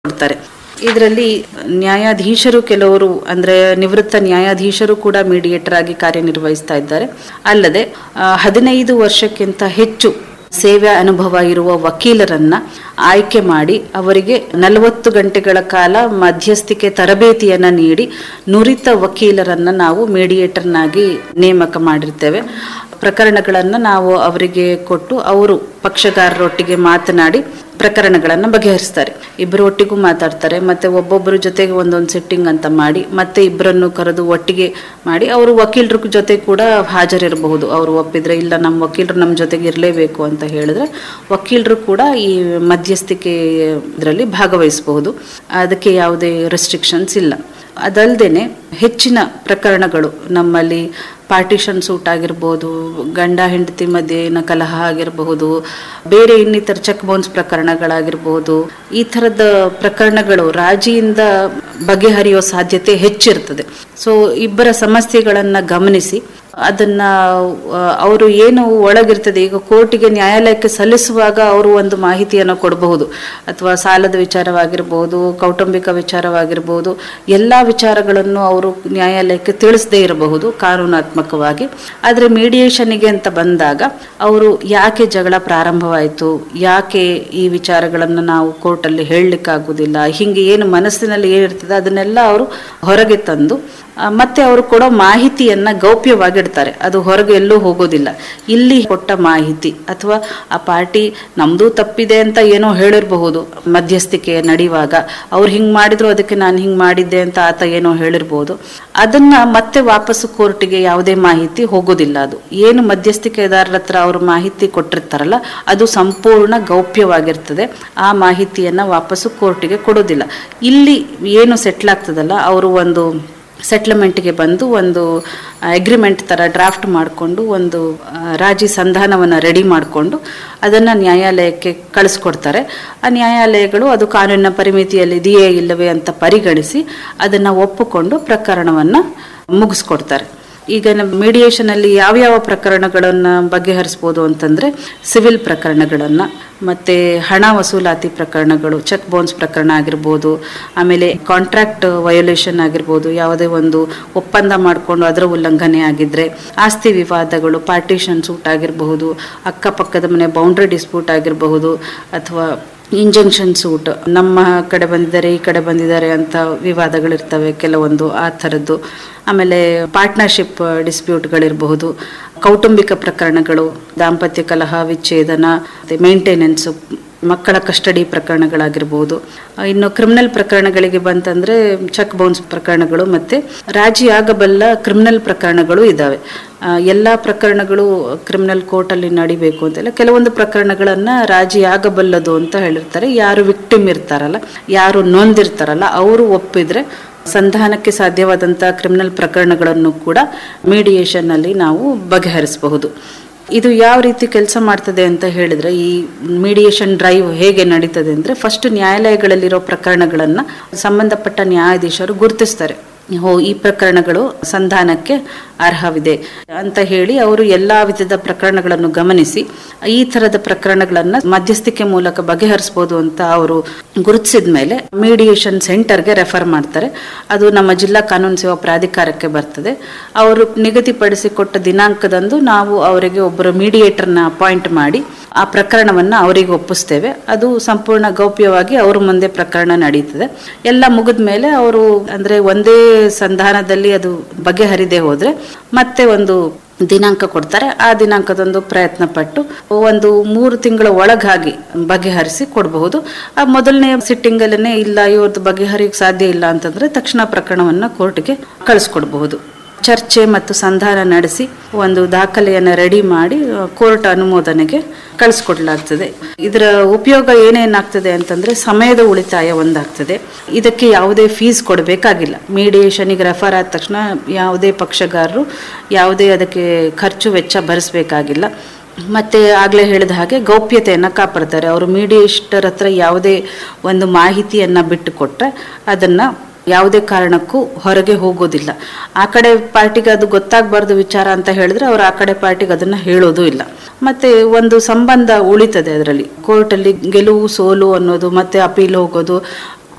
ಕೊಡ್ತಾರೆ ಇದರಲ್ಲಿ ನ್ಯಾಯಾಧೀಶರು ಕೆಲವರು ಅಂದ್ರೆ ನಿವೃತ್ತ ನ್ಯಾಯಾಧೀಶರು ಕೂಡ ಮೀಡಿಯೇಟರ್ ಆಗಿ ಕಾರ್ಯನಿರ್ವಹಿಸ್ತಾ ಇದ್ದಾರೆ ಅಲ್ಲದೆ ಆ, ಹದಿನೈದು ವರ್ಷಕ್ಕಿಂತ ಹೆಚ್ಚು ಸೇವೆ ಅನುಭವ ಇರುವ ವಕೀಲರನ್ನ ಆಯ್ಕೆ ಮಾಡಿ ಅವರಿಗೆ ನಲವತ್ತು ಗಂಟೆಗಳ ಕಾಲ ಮಧ್ಯಸ್ಥಿಕೆ ತರಬೇತಿಯನ್ನ ನೀಡಿ ನುರಿತ ವಕೀಲರನ್ನ ನಾವು ಮೀಡಿಯೇಟರ್ನಾಗಿ ನೇಮಕ ಮಾಡಿರ್ತೇವೆ ಪ್ರಕರಣಗಳನ್ನು ನಾವು ಅವರಿಗೆ ಕೊಟ್ಟು ಅವರು ಪಕ್ಷಗಾರರೊಟ್ಟಿಗೆ ಮಾತನಾಡಿ ಪ್ರಕರಣಗಳನ್ನು ಬಗೆಹರಿಸ್ತಾರೆ ಇಬ್ಬರು ಒಟ್ಟಿಗೂ ಮಾತಾಡ್ತಾರೆ ಮತ್ತೆ ಒಬ್ಬೊಬ್ಬರ ಜೊತೆಗೆ ಒಂದೊಂದು ಸೆಟ್ಟಿಂಗ್ ಅಂತ ಮಾಡಿ ಮತ್ತೆ ಇಬ್ಬರನ್ನು ಕರೆದು ಒಟ್ಟಿಗೆ ಮಾಡಿ ಅವರು ವಕೀಲರ ಜೊತೆ ಕೂಡ ಹಾಜರಿರಬಹುದು ಅವರು ಒಪ್ಪಿದ್ರೆ ಇಲ್ಲ ನಮ್ಮ ವಕೀಲರು ನಮ್ಮ ಜೊತೆಗೆ ಇರಲೇಬೇಕು ಅಂತ ಹೇಳಿದ್ರೆ ವಕೀಲರು ಕೂಡ ಈ ಮಧ್ಯಸ್ಥಿಕೆ ಇದರಲ್ಲಿ ಭಾಗವಹಿಸಬಹುದು ಅದಕ್ಕೆ ಯಾವುದೇ ರೆಸ್ಟ್ರಿಕ್ಷನ್ಸ್ ಇಲ್ಲ ಅದಲ್ಲದೆ ಹೆಚ್ಚಿನ ಪ್ರಕರಣಗಳು ನಮ್ಮಲ್ಲಿ ಪಾರ್ಟಿಷನ್ ಸೂಟ್ ಆಗಿರ್ಬೋದು ಗಂಡ ಹೆಂಡತಿ ಮಧ್ಯೆನ ಕಲಹ ಆಗಿರಬಹುದು ಬೇರೆ ಇನ್ನಿತರ ಚೆಕ್ ಬೌನ್ಸ್ ಪ್ರಕರಣಗಳಾಗಿರ್ಬೋದು ಈ ಥರದ ಪ್ರಕರಣಗಳು ರಾಜಿಯಿಂದ ಬಗೆಹರಿಯೋ ಸಾಧ್ಯತೆ ಹೆಚ್ಚಿರ್ತದೆ ಸೊ ಇಬ್ಬರ ಸಮಸ್ಯೆಗಳನ್ನು ಗಮನಿಸಿ ಅದನ್ನ ಅವರು ಏನು ಒಳಗಿರ್ತದೆ ಈಗ ಕೋರ್ಟಿಗೆ ನ್ಯಾಯಾಲಯಕ್ಕೆ ಸಲ್ಲಿಸುವಾಗ ಅವರು ಒಂದು ಮಾಹಿತಿಯನ್ನು ಕೊಡಬಹುದು ಅಥವಾ ಸಾಲದ ವಿಚಾರವಾಗಿರ್ಬೋದು ಕೌಟುಂಬಿಕ ವಿಚಾರವಾಗಿರ್ಬೋದು ಎಲ್ಲ ವಿಚಾರಗಳನ್ನು ಅವರು ನ್ಯಾಯಾಲಯಕ್ಕೆ ತಿಳಿಸದೇ ಇರಬಹುದು ಕಾನೂನಾತ್ಮಕವಾಗಿ ಆದರೆ ಮೀಡಿಯೇಷನ್ಗೆ ಅಂತ ಬಂದಾಗ ಅವರು ಯಾಕೆ ಜಗಳ ಪ್ರಾರಂಭವಾಯಿತು ಯಾಕೆ ಈ ವಿಚಾರಗಳನ್ನು ನಾವು ಕೋರ್ಟಲ್ಲಿ ಹೇಳಲಿಕ್ಕಾಗೋದಿಲ್ಲ ಹಿಂಗೆ ಏನು ಮನಸ್ಸಿನಲ್ಲಿ ಏನಿರ್ತದೆ ಅದನ್ನೆಲ್ಲ ಅವರು ಹೊರಗೆ ತಂದು ಆ, ಮತ್ತೆ ಅವರು ಕೊಡೋ ಮಾಹಿತಿಯನ್ನ ಗೌಪ್ಯವಾಗಿಡ್ತಾರೆ ಅದು ಹೊರಗೆ ಎಲ್ಲೂ ಹೋಗೋದಿಲ್ಲ ಇಲ್ಲಿ ಕೊಟ್ಟ ಮಾಹಿತಿ ಅಥವಾ ಆ ಪಾರ್ಟಿ ನಮ್ದು ತಪ್ಪಿದೆ ಅಂತ ಏನೋ ಹೇಳಿರಬಹುದು ಮಧ್ಯಸ್ಥಿಕೆ ನಡೆಯುವಾಗ ಅವ್ರು ಹಿಂಗ್ ಮಾಡಿದ್ರು ಅದಕ್ಕೆ ನಾನು ಹಿಂಗ್ ಮಾಡಿದ್ದೆ ಅಂತ ಆತ ಏನೋ ಹೇಳಿರ್ಬೋದು ಅದನ್ನ ಮತ್ತೆ ವಾಪಸ್ಸು ಕೋರ್ಟಿಗೆ ಯಾವುದೇ ಮಾಹಿತಿ ಹೋಗೋದಿಲ್ಲ ಅದು ಏನು ಮಧ್ಯಸ್ಥಿಕೆದಾರರ ಹತ್ರ ಅವರು ಮಾಹಿತಿ ಕೊಟ್ಟಿರ್ತಾರಲ್ಲ ಅದು ಸಂಪೂರ್ಣ ಗೌಪ್ಯವಾಗಿರ್ತದೆ ಆ ಮಾಹಿತಿಯನ್ನ ವಾಪಸ್ಸು ಕೋರ್ಟಿಗೆ ಕೊಡೋದಿಲ್ಲ ಇಲ್ಲಿ ಏನು ಸೆಟ್ಲ್ ಆಗ್ತದಲ್ಲ ಅವರು ಒಂದು ಸೆಟ್ಲ್ಮೆಂಟ್ಗೆ ಬಂದು ಒಂದು ಅಗ್ರಿಮೆಂಟ್ ಥರ ಡ್ರಾಫ್ಟ್ ಮಾಡಿಕೊಂಡು ಒಂದು ಆ, ರಾಜಿ ಸಂಧಾನವನ್ನು ರೆಡಿ ಮಾಡಿಕೊಂಡು ಅದನ್ನು ನ್ಯಾಯಾಲಯಕ್ಕೆ ಕಳಿಸ್ಕೊಡ್ತಾರೆ ಆ ನ್ಯಾಯಾಲಯಗಳು ಅದು ಕಾನೂನಿನ ಪರಿಮಿತಿಯಲ್ಲಿ ಇದೆಯೇ ಇಲ್ಲವೇ ಅಂತ ಪರಿಗಣಿಸಿ ಅದನ್ನು ಒಪ್ಪಿಕೊಂಡು ಪ್ರಕರಣವನ್ನು ಮುಗಿಸ್ಕೊಡ್ತಾರೆ ಈಗ ನಮ್ಮ mediation ಅಲ್ಲಿ ಯಾವ್ಯಾವ ಪ್ರಕರಣಗಳನ್ನು ಬಗೆಹರಿಸ್ಬೋದು ಅಂತಂದ್ರೆ ಸಿವಿಲ್ ಪ್ರಕರಣಗಳನ್ನು ಮತ್ತೆ ಹಣ ವಸೂಲಾತಿ ಪ್ರಕರಣಗಳು ಚೆಕ್ ಬೌನ್ಸ್ ಪ್ರಕರಣ ಆಗಿರ್ಬೋದು ಆಮೇಲೆ ಕಾಂಟ್ರಾಕ್ಟ್ ವಯೋಲೇಷನ್ ಆಗಿರ್ಬೋದು ಯಾವುದೇ ಒಂದು ಒಪ್ಪಂದ ಮಾಡಿಕೊಂಡು ಅದರ ಉಲ್ಲಂಘನೆ ಆಗಿದ್ರೆ ಆಸ್ತಿ ವಿವಾದಗಳು ಪಾರ್ಟಿಷನ್ ಸೂಟ್ ಆಗಿರಬಹುದು ಅಕ್ಕಪಕ್ಕದ ಮನೆ ಬೌಂಡ್ರಿ ಡಿಸ್ಪ್ಯೂಟ್ ಆಗಿರಬಹುದು ಅಥವಾ ಇಂಜಂಕ್ಷನ್ ಸೂಟ್ ನಮ್ಮ ಕಡೆ ಬಂದಿದ್ದಾರೆ ಈ ಕಡೆ ಬಂದಿದ್ದಾರೆ ಅಂತ ವಿವಾದಗಳಿರ್ತವೆ ಕೆಲವೊಂದು ಆ ಥರದ್ದು ಆಮೇಲೆ ಪಾರ್ಟ್ನರ್ಶಿಪ್ ಡಿಸ್ಪ್ಯೂಟ್ಗಳಿರಬಹುದು ಕೌಟುಂಬಿಕ ಪ್ರಕರಣಗಳು ದಾಂಪತ್ಯ ಕಲಹ ವಿಚ್ಛೇದನ ಮೇಂಟೆನೆನ್ಸ್ ಮಕ್ಕಳ ಕಸ್ಟಡಿ ಪ್ರಕರಣಗಳಾಗಿರ್ಬೋದು ಆ, ಇನ್ನು ಕ್ರಿಮಿನಲ್ ಪ್ರಕರಣಗಳಿಗೆ ಬಂತಂದ್ರೆ ಚೆಕ್ ಬೌನ್ಸ್ ಪ್ರಕರಣಗಳು ಮತ್ತೆ ರಾಜಿ ಆಗಬಲ್ಲ ಕ್ರಿಮಿನಲ್ ಪ್ರಕರಣಗಳು ಇದ್ದಾವೆ ಆ, ಎಲ್ಲ ಪ್ರಕರಣಗಳು ಕ್ರಿಮಿನಲ್ ಕೋರ್ಟಲ್ಲಿ ನಡಿಬೇಕು ಅಂತೆಲ್ಲ ಕೆಲವೊಂದು ಪ್ರಕರಣಗಳನ್ನ ರಾಜಿ ಆಗಬಲ್ಲದು ಅಂತ ಹೇಳಿರ್ತಾರೆ ಯಾರು ವಿಕ್ಟಿಮ್ ಇರ್ತಾರಲ್ಲ ಯಾರು ನೊಂದಿರ್ತಾರಲ್ಲ ಅವರು ಒಪ್ಪಿದ್ರೆ ಸಂಧಾನಕ್ಕೆ ಸಾಧ್ಯವಾದಂಥ ಕ್ರಿಮಿನಲ್ ಪ್ರಕರಣಗಳನ್ನು ಕೂಡ mediation ಅಲ್ಲಿ ನಾವು ಬಗೆಹರಿಸಬಹುದು ಇದು ಯಾವ ರೀತಿ ಕೆಲಸ ಮಾಡ್ತದೆ ಅಂತ ಹೇಳಿದ್ರೆ ಈ ಮೀಡಿಯೇಷನ್ ಡ್ರೈವ್ ಹೇಗೆ ನಡೀತದೆ ಅಂದ್ರೆ ಫಸ್ಟ್ ನ್ಯಾಯಾಲಯಗಳಲ್ಲಿರೋ ಪ್ರಕರಣಗಳನ್ನ ಸಂಬಂಧಪಟ್ಟ ನ್ಯಾಯಾಧೀಶರು ಗುರುತಿಸ್ತಾರೆ ಹೋ ಈ ಪ್ರಕರಣಗಳು ಸಂಧಾನಕ್ಕೆ ಅರ್ಹವಿದೆ ಅಂತ ಹೇಳಿ ಅವರು ಎಲ್ಲಾ ವಿಧದ ಪ್ರಕರಣಗಳನ್ನು ಗಮನಿಸಿ ಈ ತರದ ಪ್ರಕರಣಗಳನ್ನ ಮಧ್ಯಸ್ಥಿಕೆ ಮೂಲಕ ಬಗೆಹರಿಸಬಹುದು ಅಂತ ಅವರು ಗುರುತಿಸಿದ ಮೇಲೆ ಮೀಡಿಯೇಷನ್ ಸೆಂಟರ್ಗೆ ರೆಫರ್ ಮಾಡ್ತಾರೆ ಅದು ನಮ್ಮ ಜಿಲ್ಲಾ ಕಾನೂನು ಸೇವಾ ಪ್ರಾಧಿಕಾರಕ್ಕೆ ಬರ್ತದೆ ಅವರು ನಿಗದಿಪಡಿಸಿ ಕೊಟ್ಟ ದಿನಾಂಕದಂದು ನಾವು ಅವರಿಗೆ ಒಬ್ಬರು ಮೀಡಿಯೇಟರ್ನ ಅಪಾಯಿಂಟ್ ಮಾಡಿ ಆ ಪ್ರಕರಣವನ್ನ ಅವರಿಗೆ ಒಪ್ಪಿಸ್ತೇವೆ ಅದು ಸಂಪೂರ್ಣ ಗೌಪ್ಯವಾಗಿ ಅವ್ರ ಮುಂದೆ ಪ್ರಕರಣ ನಡೀತದೆ ಎಲ್ಲ ಮುಗಿದ ಮೇಲೆ ಅವರು ಅಂದ್ರೆ ಒಂದೇ ಸಂಧಾನದಲ್ಲಿ ಅದು ಬಗೆಹರಿದೆ ಹೋದ್ರೆ ಮತ್ತೆ ಒಂದು ದಿನಾಂಕ ಕೊಡ್ತಾರೆ ಆ ದಿನಾಂಕದಂದು ಪ್ರಯತ್ನ ಪಟ್ಟು ಒಂದು ಮೂರು ತಿಂಗಳ ಒಳಗಾಗಿ ಬಗೆಹರಿಸಿ ಕೊಡಬಹುದು ಆ ಮೊದಲನೇ ಸಿಟ್ಟಿಂಗ್ ಅಲ್ಲೇ ಇಲ್ಲ ಇವ್ರದ್ದು ಬಗೆಹರಿಯಕ್ಕೆ ಸಾಧ್ಯ ಇಲ್ಲ ಅಂತಂದ್ರೆ ತಕ್ಷಣ ಪ್ರಕರಣವನ್ನ ಕೋರ್ಟ್ಗೆ ಕಳಿಸ್ಕೊಡ್ಬಹುದು ಚರ್ಚೆ ಮತ್ತು ಸಂಧಾನ ನಡೆಸಿ ಒಂದು ದಾಖಲೆಯನ್ನು ರೆಡಿ ಮಾಡಿ ಕೋರ್ಟ್ ಅನುಮೋದನೆಗೆ ಕಳಿಸ್ಕೊಡ್ಲಾಗ್ತದೆ ಇದರ ಉಪಯೋಗ ಏನೇನಾಗ್ತದೆ ಅಂತಂದ್ರೆ ಸಮಯದ ಉಳಿತಾಯ ಒಂದಾಗ್ತದೆ ಇದಕ್ಕೆ ಯಾವುದೇ ಫೀಸ್ ಕೊಡಬೇಕಾಗಿಲ್ಲ ಮೀಡಿಯೇಷನಿಗೆ ರೆಫರ್ ಆದ ತಕ್ಷಣ ಯಾವುದೇ ಪಕ್ಷಗಾರರು ಯಾವುದೇ ಅದಕ್ಕೆ ಖರ್ಚು ವೆಚ್ಚ ಭರಿಸಬೇಕಾಗಿಲ್ಲ ಮತ್ತೆ ಆಗ್ಲೇ ಹೇಳಿದ ಹಾಗೆ ಗೌಪ್ಯತೆಯನ್ನ ಕಾಪಾಡ್ತಾರೆ ಅವರು ಮೀಡಿಯೇಟರ್ ಹತ್ರ ಯಾವುದೇ ಒಂದು ಮಾಹಿತಿಯನ್ನ ಬಿಟ್ಟು ಕೊಟ್ರೆ ಅದನ್ನ ಯಾವುದೇ ಕಾರಣಕ್ಕೂ ಹೊರಗೆ ಹೋಗೋದಿಲ್ಲ ಆ ಕಡೆ ಪಾರ್ಟಿಗೆ ಅದು ಗೊತ್ತಾಗಬಾರ್ದು ವಿಚಾರ ಅಂತ ಹೇಳಿದ್ರೆ ಅವ್ರು ಆ ಕಡೆ ಪಾರ್ಟಿಗೆ ಅದನ್ನ ಹೇಳೋದು ಇಲ್ಲ ಮತ್ತೆ ಒಂದು ಸಂಬಂಧ ಉಳಿತದೆ ಅದರಲ್ಲಿ ಕೋರ್ಟಲ್ಲಿ ಗೆಲುವು ಸೋಲು ಅನ್ನೋದು ಮತ್ತೆ ಅಪೀಲ್ ಹೋಗೋದು